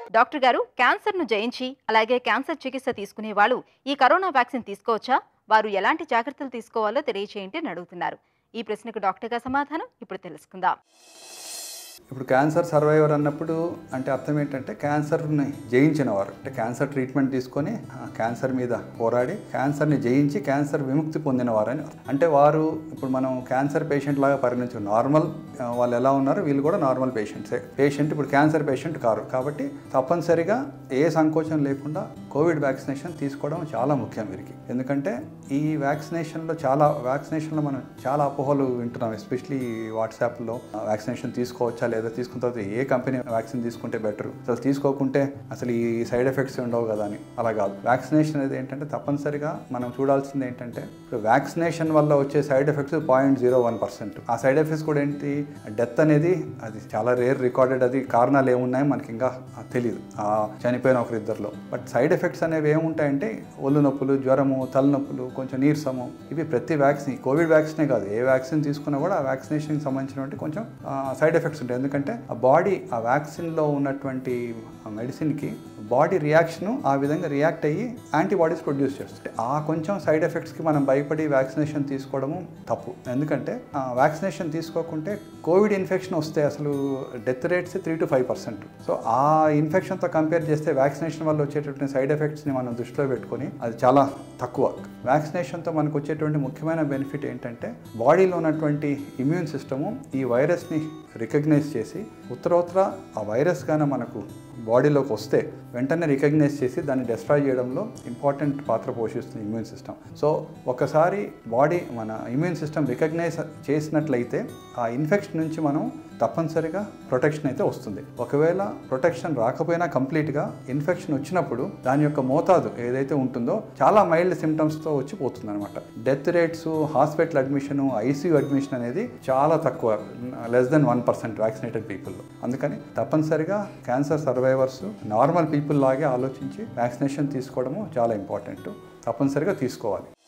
doctor గారు క్యాన్సర్ను జయించి అలాగే క్యాన్సర్ చికిత్స తీసుకునే వాళ్ళు ఈ కరోనా వ్యాక్సిన్ తీసుకోవచ్చా వారు ఎలాంటి జాగ్రత్తలు తీసుకోవాలో తెలియచేయండి అని అడుగుతున్నారు ఈ ప్రశ్నకు డాక్టర్ గారి సమాధానం ఇప్పుడు తెలుసుకుందాం ఇప్పుడు క్యాన్సర్ సర్వైవర్ అన్నప్పుడు అంటే అర్థం ఏంటంటే క్యాన్సర్ని జయించిన వారు అంటే క్యాన్సర్ ట్రీట్మెంట్ తీసుకొని ఆ క్యాన్సర్ మీద పోరాడి క్యాన్సర్ని జయించి క్యాన్సర్ విముక్తి పొందిన వారని అంటే వారు ఇప్పుడు మనం క్యాన్సర్ పేషెంట్ లాగా పరిగణించు నార్మల్ ఆ, వాళ్ళు ఎలా ఉన్నారో వీళ్ళు కూడా నార్మల్ పేషెంట్సే పేషెంట్ ఇప్పుడు క్యాన్సర్ పేషెంట్ కారు కాబట్టి తప్పనిసరిగా ఏ సంకోచం లేకుండా కోవిడ్ వ్యాక్సినేషన్ తీసుకోవడం చాలా ముఖ్యం వీరికి ఎందుకంటే ఈ వ్యాక్సినేషన్లో చాలా వ్యాక్సినేషన్లో మనం చాలా అపోహలు వింటున్నాం ఎస్పెషలీ వాట్సాప్లో వ్యాక్సినేషన్ తీసుకోవచ్చా లేదా తీసుకున్న తర్వాత ఏ కంపెనీ వ్యాక్సిన్ తీసుకుంటే బెటర్ అసలు తీసుకోకుంటే అసలు ఈ సైడ్ ఎఫెక్ట్స్ ఉండవు కదా అని అలా కాదు వ్యాక్సినేషన్ అనేది ఏంటంటే తప్పనిసరిగా మనం చూడాల్సింది ఏంటంటే ఇప్పుడు వ్యాక్సినేషన్ వల్ల వచ్చే side effects point zero one percent ఆ సైడ్ ఎఫెక్ట్స్ కూడా ఏంటి డెత్ అనేది అది చాలా రేర్ రికార్డెడ్ అది కారణాలు ఏమున్నాయో మనకి ఇంకా తెలియదు ఆ చనిపోయిన ఒకరిద్దరిలో బట్ సైడ్ ఎఫెక్ట్స్ అనేవి ఏముంటాయంటే ఒళ్ళు నొప్పులు జ్వరము తలనొప్పులు కొంచెం నీరసము ఇవి ప్రతి వ్యాక్సిన్ కోవిడ్ వ్యాక్సినే కాదు ఏ వ్యాక్సిన్ తీసుకున్నా కూడా ఆ వ్యాక్సినేషన్కి సంబంధించినటువంటి కొంచెం సైడ్ ఎఫెక్ట్స్ ఉంటాయి ఎందుకంటే ఆ బాడీ ఆ వ్యాక్సిన్లో ఉన్నటువంటి మెడిసిన్కి బాడీ రియాక్షన్ ఆ విధంగా రియాక్ట్ అయ్యి యాంటీబాడీస్ ప్రొడ్యూస్ చేస్తుంది ఆ కొంచెం సైడ్ ఎఫెక్ట్స్కి మనం భయపడి వ్యాక్సినేషన్ తీసుకోవడము తప్పు ఎందుకంటే ఆ వ్యాక్సినేషన్ తీసుకోకుంటే కోవిడ్ ఇన్ఫెక్షన్ వస్తే అసలు death rates three to five percent so ఆ ఇన్ఫెక్షన్తో కంపేర్ చేస్తే వ్యాక్సినేషన్ వల్ల వచ్చేటటువంటి సైడ్ ఎఫెక్ట్స్ని మనం దృష్టిలో పెట్టుకొని అది చాలా తక్కువ వ్యాక్సినేషన్తో మనకు వచ్చేటువంటి ముఖ్యమైన బెనిఫిట్ ఏంటంటే బాడీలో ఉన్నటువంటి ఇమ్యూన్ సిస్టము ఈ వైరస్ని రికగ్నైజ్ చేసి ఉత్తరోత్తర ఆ వైరస్ గాన మనకు బాడీలోకి వస్తే వెంటనే రికగ్నైజ్ చేసి దాన్ని డిస్ట్రాయ్ చేయడంలో ఇంపార్టెంట్ పాత్ర పోషిస్తుంది ఇమ్యూన్ సిస్టమ్ సో ఒకసారి బాడీ మన ఇమ్యూన్ సిస్టమ్ రికగ్నైజ్ చేసినట్లయితే ఆ ఇన్ఫెక్షన్ నుంచి మనం తప్పనిసరిగా ప్రొటెక్షన్ అయితే వస్తుంది ఒకవేళ ప్రొటెక్షన్ రాకపోయినా కంప్లీట్గా ఇన్ఫెక్షన్ వచ్చినప్పుడు దాని యొక్క మోతాదు ఏదైతే ఉంటుందో చాలా మైల్డ్ సిమ్టమ్స్తో వచ్చి పోతుంది అనమాట death rates hospital admission ICU admission అనేది చాలా తక్కువ less than one percent vaccinated పీపుల్లో అందుకని తప్పనిసరిగా క్యాన్సర్ సర్వైవర్స్ నార్మల్ పీపుల్ లాగే ఆలోచించి వ్యాక్సినేషన్ తీసుకోవడము చాలా ఇంపార్టెంట్ తప్పనిసరిగా తీసుకోవాలి